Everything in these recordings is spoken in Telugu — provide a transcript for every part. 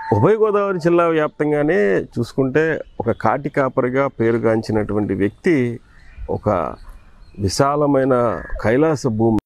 ఉభయ గోదావరి జిల్లా వ్యాప్తంగానే చూసుకుంటే ఒక కాటి కాపరిగా పేరుగాంచినటువంటి వ్యక్తి ఒక విశాలమైన కైలాస భూమి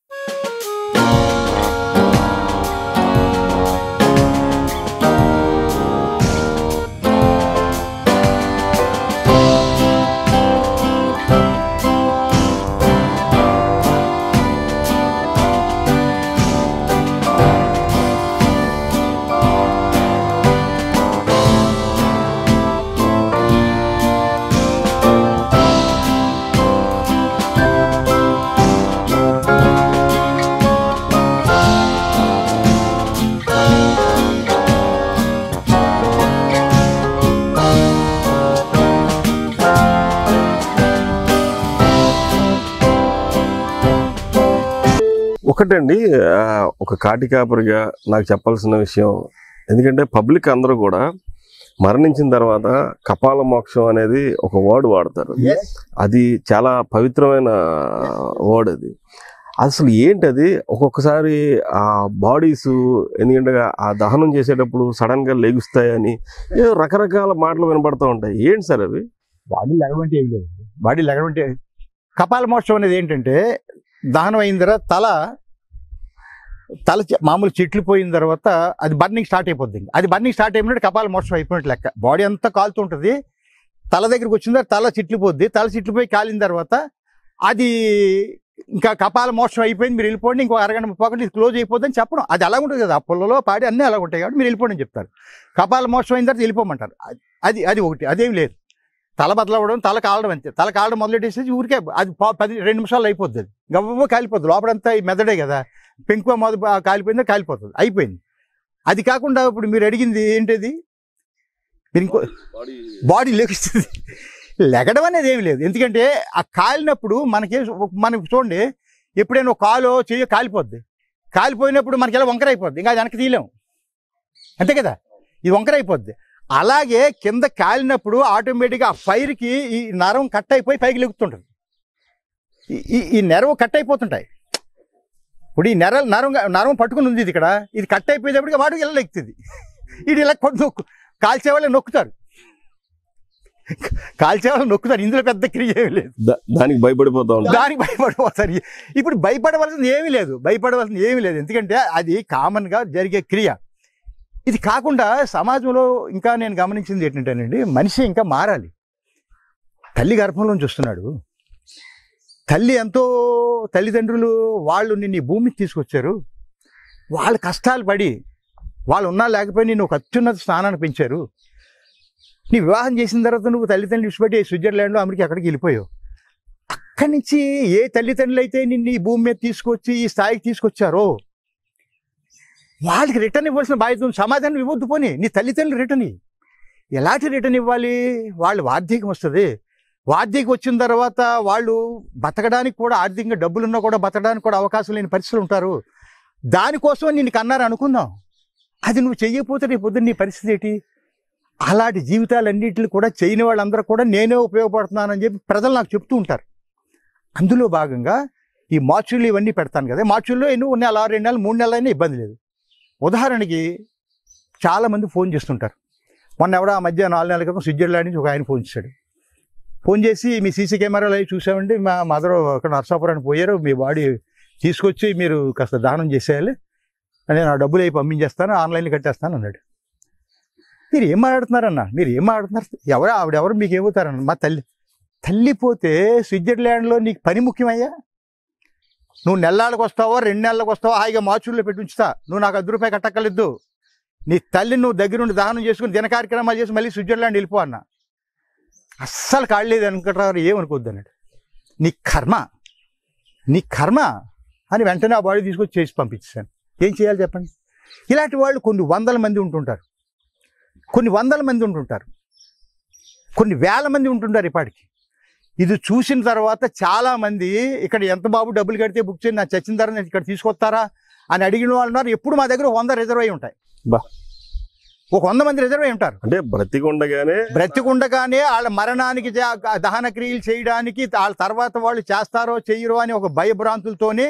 ఒకటండి ఆ, ఒక కాటి కాపరిగా నాకు చెప్పాల్సిన విషయం ఎందుకంటే పబ్లిక్ అందరూ కూడా మరణించిన తర్వాత కపాల మోక్షం అనేది ఒక వర్డ్ వాడతారు అది చాలా పవిత్రమైన వర్డ్ అది అసలు ఏంటది ఒక్కొక్కసారి ఆ బాడీస్ ఎందుకంటే ఆ దహనం చేసేటప్పుడు సడన్ గా లెగుస్తాయని ఏదో రకరకాల మాటలు వినపడుతూ ఉంటాయి ఏంటి సార్ అవి బాడీ లెగమంటే ఏం లేదు బాడీ లెగమంటే కపాల మోక్షం అనేది ఏంటంటే దహనం అయిన తర్వాత తల తల చె- మామూలు చెట్లు పోయిన తర్వాత అది బర్నింగ్ స్టార్ట్ అయిపోద్ది అది బర్నింగ్ స్టార్ట్ అయిపోయినట్టు కపాల మోక్షం అయిపోయినట్టు లెక్క బాడీ అంతా కాలుతూ ఉంటుంది తల దగ్గరికి వచ్చిన తర్వాత తల చిట్లిపోద్ది తల చిట్లిపోయి కాలిన తర్వాత అది ఇంకా కపాల మోక్షం అయిపోయింది మీరు వెళ్ళిపోండి ఇంకో అరగంట ముప్పై ఇది క్లోజ్ అయిపోద్ది అని చెప్పడం అది అలా ఉంటుంది కదా ఆ పుల్లలో పాడి అన్నీ అలా ఉంటాయి కాబట్టి మీరు వెళ్ళిపోండి అని చెప్తారు కపాల మోక్షం అయిన తర్వాత వెళ్ళిపోమంటారు అది- అది అది ఒకటి అదేం లేదు తల బదలవడం తల కాలడం అంతే తల కాలడం మొదలెట్టేసి ఊరికే అది పా- పది రెండు నిమిషాలు అయిపోద్ది అది గవ్వ కాలిపోద్ది లోపలంతా ఈ మెదడే కదా పెంకువ మొదలు బా- కాలిపోయిందో కాలిపోతుంది అయిపోయింది అది కాకుండా ఇప్పుడు మీరు అడిగింది ఏంటిది మీరు ఇంకో బాడీ లెగుస్తుంది లెగడం అనేది ఏమి లేదు ఎందుకంటే ఆ కాలినప్పుడు మనకి మనకి చూడండి ఎప్పుడైనా ఒక కాలో చెయ్యో కాలిపోద్ది కాలిపోయినప్పుడు మనకి ఎలా వంకర అయిపోద్ది ఇంకా అది వెనక్కి తీయలేం అంతే కదా ఇది వంకర అయిపోద్ది అలాగే కింద కాలినప్పుడు ఆటోమేటిక్గా ఆ ఫైర్కి ఈ నరం కట్ అయిపోయి పైకి లెగుతుంటుంది ఈ- ఈ ఈ నెరవు కట్ అయిపోతుంటాయి ఇప్పుడు ఈ నెర నరం నరం పట్టుకుని ఉంది ఇది ఇక్కడ ఇది కట్ అయిపోయేటప్పటికి వాడికి ఇలా లెక్కుతుంది ఇది ఇలా కొట్టు నొక్కు కాల్చేవాళ్ళు నొక్కుతారు కాల్చేవాళ్ళు నొక్కుతారు ఇందులో పెద్ద క్రియ ఏమీ లేదు దా- దానికి భయపడిపోతా ఉంటారు దానికి భయపడిపోతారు ఇప్పుడు భయపడవలసింది ఏమీ లేదు భయపడవలసింది ఏమీ లేదు ఎందుకంటే అది కామన్గా జరిగే క్రియ ఇది కాకుండా సమాజంలో ఇంకా నేను గమనించింది ఏంటంటేనండి మనిషి ఇంకా మారాలి తల్లి గర్భంలోంచి వస్తున్నాడు తల్లి ఎంతో తల్లిదండ్రులు వాళ్ళు నిన్ను ఈ భూమికి తీసుకొచ్చారు వాళ్ళ కష్టాలు పడి వాళ్ళు ఉన్నా లేకపోయినా నేను ఒక అత్యున్నత స్థానాన్ని పెంచారు నీ వివాహం చేసిన తర్వాత నువ్వు తల్లిదండ్రులు విడిచిపెట్టి స్విట్జర్లాండ్లో అమెరికా అక్కడికి వెళ్ళిపోయావు అక్కడి నుంచి ఏ తల్లిదండ్రులు అయితే నిన్ను ఈ భూమి మీద తీసుకొచ్చి ఈ స్థాయికి తీసుకొచ్చారో వాళ్ళకి రిటర్న్ ఇవ్వాల్సిన బాధ్యత ఉంది సమాధానం ఇవ్వద్దు పోనీ నీ తల్లిదండ్రులు రిటర్న్ ఇవ్వు. ఎలాంటి రిటర్న్ ఇవ్వాలి వాళ్ళు వార్ధక్యం వస్తుంది వార్ధక్యం వచ్చిన తర్వాత వాళ్ళు బతకడానికి కూడా ఆర్థికంగా డబ్బులున్నా కూడా బతకడానికి కూడా అవకాశం లేని పరిస్థితులు ఉంటారు దానికోసం నిన్ను కన్నారు అనుకుందాం అది నువ్వు చెయ్యకపోతే రేపు పొద్దున్న నీ పరిస్థితి ఏంటి అలాంటి జీవితాలన్నింటిని కూడా చేయని వాళ్ళందరూ కూడా నేనే ఉపయోగపడుతున్నానని చెప్పి ప్రజలు నాకు చెప్తూ ఉంటారు అందులో భాగంగా ఈ మార్చులు ఇవన్నీ పెడతాను కదా మార్చుల్లో ఎన్నో నెల రెండు నెలలు మూడు నెలలు అయినా ఇబ్బంది లేదు ఉదాహరణకి చాలామంది ఫోన్ చేస్తుంటారు మొన్న ఎవడో ఆ మధ్య నాలుగు నెలల క్రితం స్విట్జర్లాండ్ నుంచి ఒక ఆయన ఫోన్ చేశాడు ఫోన్ చేసి మీ సీసీ కెమెరాలు అవి చూసామండి మా మదర్ అక్కడ నర్సాపురానికి పోయారు మీ బాడీ తీసుకొచ్చి మీరు కాస్త దానం చేసేయాలి నేను ఆ డబ్బులు అవి పంపించేస్తాను ఆన్లైన్లో కట్టేస్తాను అన్నాడు మీరు ఏం మాట్లాడుతున్నారన్న మీరు ఏం మాట్లాడుతున్నారు ఎవరు ఆవిడెవరు మీకు ఏమవుతారన్న మా తల్లి తల్లి పోతే స్విట్జర్లాండ్లో నీకు పని ముఖ్యమయ్యా నువ్వు నెలలకు వస్తావో రెండు నెలలకు వస్తావో హాయిగా మార్చుల్లో పెట్టి ఉంచుతా నువ్వు నాకు అర్ధ రూపాయి కట్టక్కర్లేదు నీ తల్లిని నువ్వు దగ్గరుండి దానం చేసుకుని దిన కార్యక్రమాలు చేసి మళ్ళీ స్విట్జర్లాండ్ వెళ్ళిపో అన్న అస్సలు కాడలేదు అనుకుంటారు ఏమనుకోవద్దు అన్నాడు నీ కర్మ నీ కర్మ అని వెంటనే ఆ బాడీ తీసుకొచ్చి చేసి పంపించాను ఏం చేయాలి చెప్పండి ఇలాంటి వాళ్ళు కొన్ని వందల మంది ఉంటుంటారు కొన్ని వందల మంది ఉంటుంటారు కొన్ని వేల మంది ఉంటుంటారు ఇప్పటికి ఇది చూసిన తర్వాత చాలా మంది ఇక్కడ ఎంత బాబు డబ్బులు కడితే బుక్ చేయండి నా చచ్చిన తర్వాత నేను ఇక్కడ తీసుకొస్తారా అని అడిగిన వాళ్ళు ఉన్నారు ఎప్పుడు మా దగ్గర వంద రిజర్వ్ అయి ఉంటాయి బా. ఒక వంద మంది రిజర్వ్ అయి ఉంటారు అంటే బ్రతికుండగానే బ్రతికుండగానే వాళ్ళ మరణానికి జా- దహన క్రియలు చేయడానికి వాళ్ళ తర్వాత వాళ్ళు చేస్తారో చెయ్యరో అని ఒక భయభ్రాంతులతోనే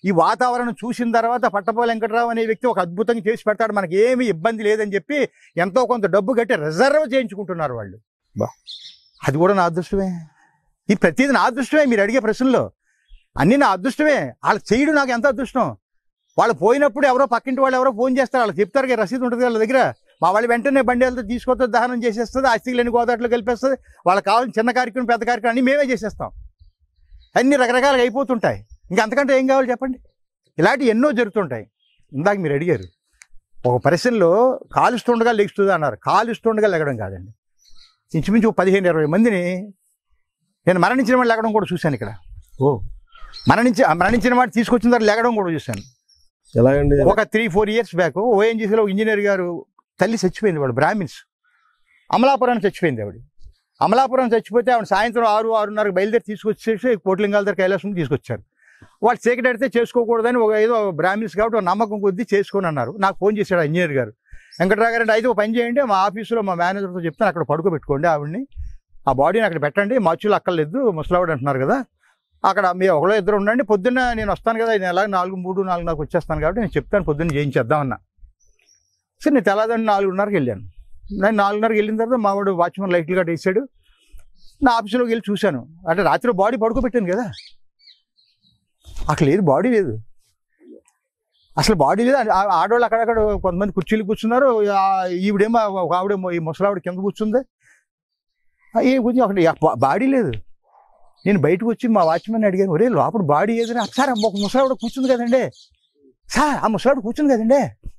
ఈ వాతావరణం చూసిన తర్వాత పట్టపోల వెంకటరావు అనే వ్యక్తి ఒక అద్భుతంగా చేసి పెడతాడు మనకి ఏమీ ఇబ్బంది లేదని చెప్పి ఎంతో కొంత డబ్బు కట్టి రిజర్వ్ చేయించుకుంటున్నారు వాళ్ళు బా. అది కూడా నా అదృష్టమే ఈ ప్రతిదీ నా అదృష్టమే మీరు అడిగే ప్రశ్నలో అన్నీ నా అదృష్టమే వాళ్ళు చేయడం నాకు ఎంత అదృష్టం వాళ్ళు పోయినప్పుడు ఎవరో పక్కింటి వాళ్ళు ఎవరో ఫోన్ చేస్తారు వాళ్ళు చెప్తారు కదా రసీదు ఉంటుంది వాళ్ళ దగ్గర మా వాళ్ళు వెంటనే బండి వెళ్తే తీసుకొస్తే దహనం చేసేస్తుంది ఆస్తికులని గోదాట్లో కలిపేస్తుంది వాళ్ళకి కావాల్సిన చిన్న కార్యక్రమం పెద్ద కార్యక్రమం అన్ని మేమే చేసేస్తాం అన్ని రకరకాలుగా అయిపోతుంటాయి ఇంకా అంతకంటే ఏం కావాలి చెప్పండి ఇలాంటివి ఎన్నో జరుగుతుంటాయి ఇందాక మీరు అడిగారు ఒక పరిశ్రమలో కాలుస్తుండగా లెగుస్తుంది అన్నారు కాలుస్తుండగా లెగడం కాదండి ఇంచుమించు ఒక పదిహేను ఇరవై మందిని నేను మరణించిన వాళ్ళు లెగడం కూడా చూశాను ఇక్కడ ఓ మరణించి ఆ మరణించిన వాడు తీసుకొచ్చిన తర్వాత లెగడం కూడా చూశాను ఎలాగండి ఒక త్రీ ఫోర్ ఇయర్స్ బ్యాక్ ఓఎన్జీసీలో ఇంజనీర్ గారు తల్లి చచ్చిపోయింది వాడు బ్రాహ్మిన్స్ అమలాపురం చచ్చిపోయింది ఆవిడ అమలాపురం చచ్చిపోతే ఆవిడ సాయంత్రం ఆరు ఆరున్నరకు బయలుదేరి తీసుకొచ్చేసి కోట్లింగాల దగ్గర కైలాసం తీసుకొచ్చారు వాళ్ళు చీకటి అడితే చేసుకోకూడదని ఒక ఏదో బ్రాహ్మిన్స్ కాబట్టి ఒక నమ్మకం కొద్దీ చేసుకొని అన్నారు నాకు ఫోన్ చేశాడు ఆ ఇంజనీర్ గారు వెంకటరావు గారు అంటే అయితే ఒక పని చేయండి మా ఆఫీసులో మా మేనేజర్తో చెప్తాను అక్కడ పడుకోబెట్టుకోండి ఆవిడ్ని ఆ బాడీని అక్కడ పెట్టండి మచ్చులు అక్కర్లేదు ముసలావిడ అంటున్నారు కదా అక్కడ మీ ఒకలో ఇద్దరు ఉండండి పొద్దున్న నేను వస్తాను కదా నేను ఎలా నాలుగు మూడు నాలుగు నాకు వచ్చేస్తాను కాబట్టి నేను చెప్తాను పొద్దున్న చేయించేద్దామన్నా సరే నేను తెల్లదాన్ని నాలుగున్నరకి వెళ్ళాను నేను నాలుగున్నరకి వెళ్ళిన తర్వాత మా వాడు వాచ్మెన్ లైట్లు గట్ట వేసాడు నా ఆఫీసులోకి వెళ్ళి చూశాను అంటే రాత్రి బాడీ పడుకోబెట్టాను కదా అక్కడ లేదు బాడీ లేదు అసలు బాడీ లేదు ఆ- ఆడవాళ్ళు అక్కడక్కడ కొంతమంది కుర్చీలు కూర్చున్నారు ఆ ఈవిడేమో ఒక ఆవిడేమో ఈ ముసలావిడ కింద కూర్చుంది ఆ, ఏ కూర్చొని అక్కడ ఆ బా- బాడీ లేదు నేను బయటకు వచ్చి మా వాచ్మెన్ అడిగాను ఒరే లోపల బాడీ ఏదైనా సార్ ఒక ముసలావిడ కూర్చుంది కదండి సార్ ఆ ముసలావిడ కూర్చుంది కదండి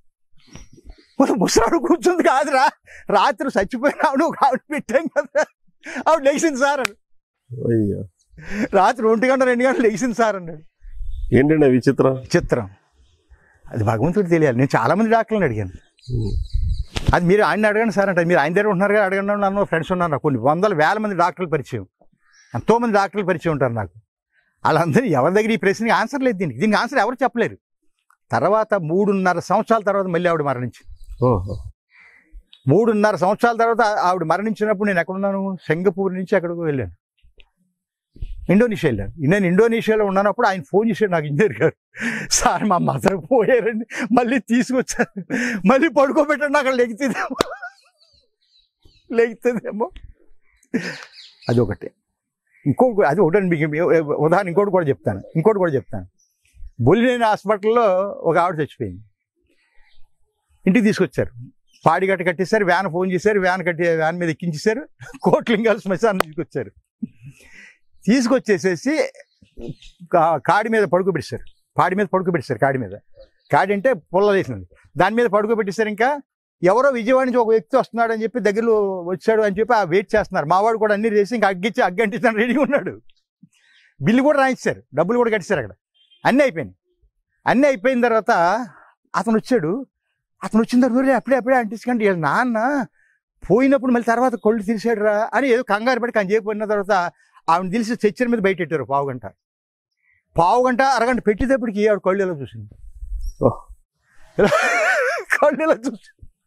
మరి ముసలావిడ కూర్చుంది కాదురా రాత్రి చచ్చిపోయిన ఆవిడ ఒక ఆవిడ పెట్టాం కదా ఆవిడ లేచింది సార్ అని. అయ్యో రాత్రి ఒంటి గంట రెండు గంటలు లేచింది సార్ అన్నాడు ఏంటండి ఆ విచిత్రం చిత్రం అది భగవంతుడికి తెలియాలి నేను చాలా మంది డాక్టర్లను అడిగాను ఉమ్. అది మీరు ఆయన అడగండి సార్ అంటే మీరు ఆయన దగ్గర ఉంటున్నారు కదా అడగండి నన్ను ఫ్రెండ్స్ ఉన్నారు నాకు కొన్ని వందల వేల మంది డాక్టర్లు పరిచయం ఎంతో మంది డాక్టర్లు పరిచయం ఉంటారు నాకు వాళ్ళందరూ ఎవరి దగ్గర ఈ ప్రశ్నకి ఆన్సర్ లేదు దీనికి దీనికి ఆన్సర్ ఎవరు చెప్పలేరు తర్వాత మూడున్నర సంవత్సరాల తర్వాత మళ్ళీ ఆవిడ మరణించింది ఓహో మూడున్నర సంవత్సరాల తర్వాత ఆ- ఆవిడ మరణించినప్పుడు నేను ఎక్కడున్నాను సింగపూర్ నుంచి ఎక్కడికో వెళ్ళాను ఇండోనేషియా వెళ్ళాను నేను ఇండోనేషియాలో ఉన్నప్పుడు ఆయన ఫోన్ చేశాడు నాకు ఇంజనీర్ గారు సార్ మా మదర్ పోయారండి మళ్ళీ తీసుకొచ్చారు మళ్ళీ పడుకోబెట్టండి అక్కడ లెగుతుందేమో లెగుతుందేమో అది ఒకటి ఇంకోటి అది ఒకటి మీకు ఉదాహరణ ఇంకోటి కూడా చెప్తాను ఇంకోటి కూడా చెప్తాను బొల్లినేని హాస్పిటల్లో ఒక ఆవిడ చచ్చిపోయింది ఇంటికి తీసుకొచ్చారు పాడి గట్ట కట్టేశారు వ్యాన్ ఫోన్ చేశారు వ్యాన్ కట్టి వ్యాన్ మీద ఎక్కించేశారు కోట్లింగాల శ్మశానం తీసుకొచ్చారు తీసుకొచ్చేసేసి కా- కాడి మీద పడుకోబెట్టేశారు పాడి మీద పడుకోబెట్టేశారు కాడి మీద కాడి అంటే పుల్ల వేసినది దాని మీద పడుకోబెట్టేశారు ఇంకా ఎవరో విజయవాడ నుంచి ఒక వ్యక్తి వస్తున్నాడు అని చెప్పి దగ్గరలో వచ్చాడు అని చెప్పి ఆ వెయిట్ చేస్తున్నారు మావాడు కూడా అన్ని చేసి ఇంకా అగ్గిచ్చి అగ్గంటించడానికి రెడీ ఉన్నాడు బిల్లు కూడా రాయించారు డబ్బులు కూడా కట్టిస్తారు అక్కడ అన్నీ అయిపోయినాయి అన్నీ అయిపోయిన తర్వాత అతను వచ్చాడు అతను వచ్చిన తర్వాత "ఒరేయ్, అప్పుడే అప్పుడే అంటించకండి వీళ్ళ నాన్న పోయినప్పుడు మళ్ళీ తర్వాత కొళ్ళు తీసాడు రా అని ఏదో కంగారు పడి కంజేపు పోయిన తర్వాత ఆవిడ తెలిసి చచ్చిన మీద బయట పెట్టారు పావు గంట పావు గంట అరగంట పెట్టేటప్పటికి ఆవిడ కళ్ళు ఎలా చూసింది ఓహ్. కళ్ళు ఎలా చూసి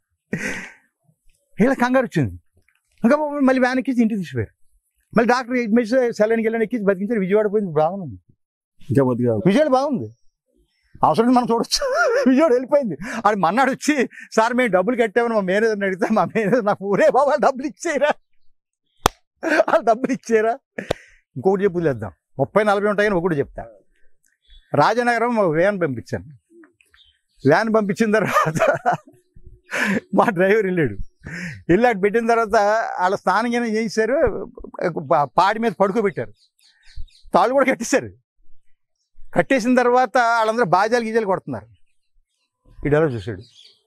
ఇలా కంగారు వచ్చింది ఇంకా పాపం మళ్ళీ వ్యాన్ ఎక్కించి ఇంటికి తీసిపోయారు మళ్ళీ డాక్టర్ మెడిసిన్ సెలైన్కి వెళ్ళని ఎక్కించి బతికించారు విజయవాడ పోయింది బాగుంది ఇంకా బతిగా విజయవాడ బాగుంది అవసరం మనం చూడొచ్చు విజయవాడ వెళ్ళిపోయింది అది మన్నాడు వచ్చి సార్ మేము డబ్బులు కట్టామని మా మేనేజర్ని అడిగితే మా మేనేజర్ నాకు ఊరే బాబా డబ్బులు ఇచ్చేయరా వాళ్ళు డబ్బులు ఇచ్చేయరా ఇంకొకటి చెప్పులేద్దాం ముప్పై నలభై ఉంటాయని ఒకటి చెప్తా రాజనగరం ఒక వ్యాన్ పంపించాను వ్యాన్ పంపించిన తర్వాత మా డ్రైవర్ వెళ్ళాడు వెళ్ళి అటు పెట్టిన తర్వాత వాళ్ళ స్నానం ఏమైనా చేశారు పా- పాడి మీద పడుకోబెట్టారు తాళ్ళు కూడా కట్టేశారు కట్టేసిన తర్వాత వాళ్ళందరూ బాజాలు గీజాలు కొడుతున్నారు ఇటు ఎలా చూశాడు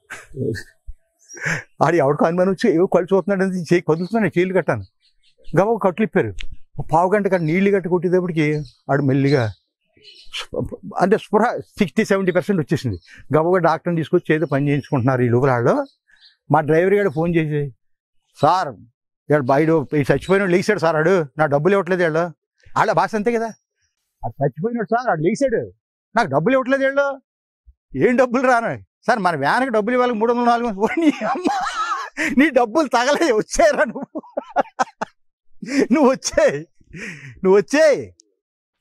ఆడు ఎవరికో అనుమానం వచ్చి ఏవో కళ్ళు చూస్తున్నాడు అని చేయి కదులుతున్నాడు చీలు కట్టాను గవ కట్లు ఇప్పారు ఒక పావు గంట కట్ట నీళ్ళు గట్ట కొట్టేటప్పటికి ఆడు మెల్లిగా స్ప- అంటే స్పృహ సిక్స్టీ సెవెంటీ పర్సెంట్ వచ్చేసింది గబగా డాక్టర్ని తీసుకొచ్చి ఏదో పని చేయించుకుంటున్నారు ఈ లోపల వాళ్ళు మా డ్రైవర్ గారు ఫోన్ చేసి సార్ ఇక్కడ బయట ఈ చచ్చిపోయిన లేచాడు సార్ ఆడు నా డబ్బులు ఇవ్వట్లేదు వీళ్ళు వాళ్ళ భాష అంతే కదా అది చచ్చిపోయినాడు సార్ ఆడు లేచాడు నాకు డబ్బులు ఇవ్వట్లేదు వీళ్ళు ఏం డబ్బులు రాను సార్ మన వ్యాన్కి డబ్బులు ఇవ్వాలి మూడు వందలు నాలుగు వందలు. ఓ నీ అమ్మ నీ డబ్బులు తగలే వచ్చారా నువ్వు నువ్వు వచ్చేయ్ నువ్వు వచ్చేయ్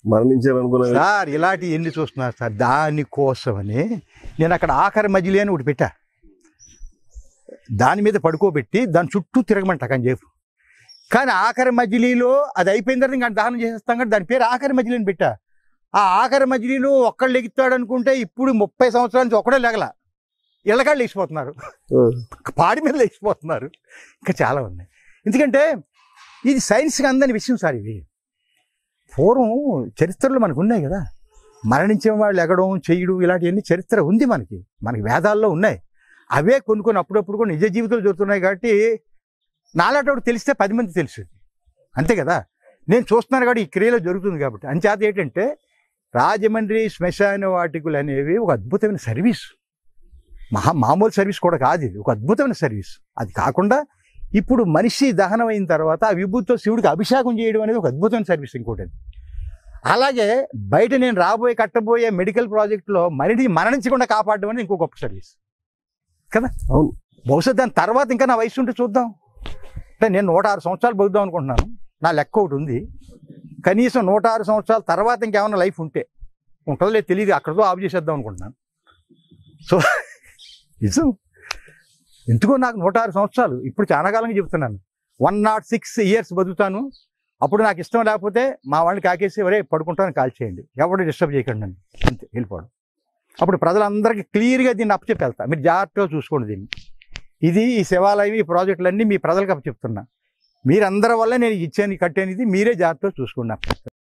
మరణించారు అనుకున్నా సార్ ఇలాంటి ఎన్ని చూస్తున్నారు సార్ దానికోసమని నేను అక్కడ ఆఖరి మజిలీ అని ఒకటి పెట్టా దాని మీద పడుకోబెట్టి దాని చుట్టూ తిరగమంట కంజేపు కానీ ఆఖరి మజిలీలో అది అయిపోయిన తర్వాత ఇంకా దహనం చేసేస్తాం కానీ దాని పేరు ఆఖరి మజిలీ అని పెట్టా ఆ ఆఖరి మజిలీలో ఒక్కళ్ళు లెగుతాడు అనుకుంటే ఇప్పుడు ముప్పై సంవత్సరాల నుంచి ఒక్కడే లెగల ఇళ్ళకాళ్ళు లేచిపోతున్నారు పాడి మీద లేచిపోతున్నారు ఇంకా చాలా ఉన్నాయి ఎందుకంటే ఇది సైన్స్కి అందని విషయం సార్ ఇవి పూర్వం చరిత్రలో మనకు ఉన్నాయి కదా మరణించిన వాళ్ళు ఎగడం చేయడం ఇలాంటివన్నీ చరిత్ర ఉంది మనకి మనకి వేదాల్లో ఉన్నాయి అవే కొన్ని కొన్ని అప్పుడప్పుడు కూడా నిజ జీవితంలో జరుగుతున్నాయి కాబట్టి నాలాటోడు తెలిస్తే పది మంది తెలుసు అంతే కదా నేను చూస్తున్నాను కాబట్టి ఈ క్రియలో జరుగుతుంది కాబట్టి అంచేత ఏంటంటే రాజమండ్రి శ్మశాన వాటికలు అనేవి ఒక అద్భుతమైన సర్వీస్ మహా మామూలు సర్వీస్ కూడా కాదు ఇది ఒక అద్భుతమైన సర్వీస్ అది కాకుండా ఇప్పుడు మనిషి దహనం అయిన తర్వాత ఆ విభూతితో శివుడికి అభిషేకం చేయడం అనేది ఒక అద్భుతమైన సర్వీస్ ఇంకోటి అది. అలాగే బయట నేను రాబోయే కట్టబోయే మెడికల్ ప్రాజెక్టులో మనిషి మరణించకుండా కాపాడడం అనేది ఇంకో గొప్ప సర్వీస్ కదా అవును. బహుశా దాని తర్వాత ఇంకా నా వయసు ఉంటే చూద్దాం అంటే నేను నూట ఆరు సంవత్సరాలు బతుకుదాం అనుకుంటున్నాను నా లెక్క ఒకటి ఉంది కనీసం నూట ఆరు సంవత్సరాల తర్వాత ఇంకేమైనా లైఫ్ ఉంటే ఉంటుందో లేదు తెలియదు అక్కడితో ఆఫ్ చేసేద్దాం అనుకుంటున్నాను సో నిజం ఎందుకో నాకు నూట ఆరు సంవత్సరాలు ఇప్పుడు చాలా కాలంగా చెప్తున్నాను వన్ నాట్ సిక్స్ ఇయర్స్ బతుకుతాను అప్పుడు నాకు ఇష్టం లేకపోతే మా వాళ్ళని కాకేసి ఒరే పడుకుంటాను కాల్ చేయండి ఎవరు డిస్టర్బ్ చేయకండి నన్ను అంతే వెళ్ళిపోవడం అప్పుడు ప్రజలందరికీ క్లియర్గా దీన్ని అప్పచెప్పి వెళ్తా మీరు జాగ్రత్తగా చూసుకోండి దీన్ని ఇది ఈ శివాలయం ఈ ప్రాజెక్టులన్నీ మీ ప్రజలకు అప్పచెప్తున్నా మీరందరి వల్ల నేను ఇచ్చాను కట్టాను ఇది మీరే జాగ్రత్తగా చూసుకోండి నాకు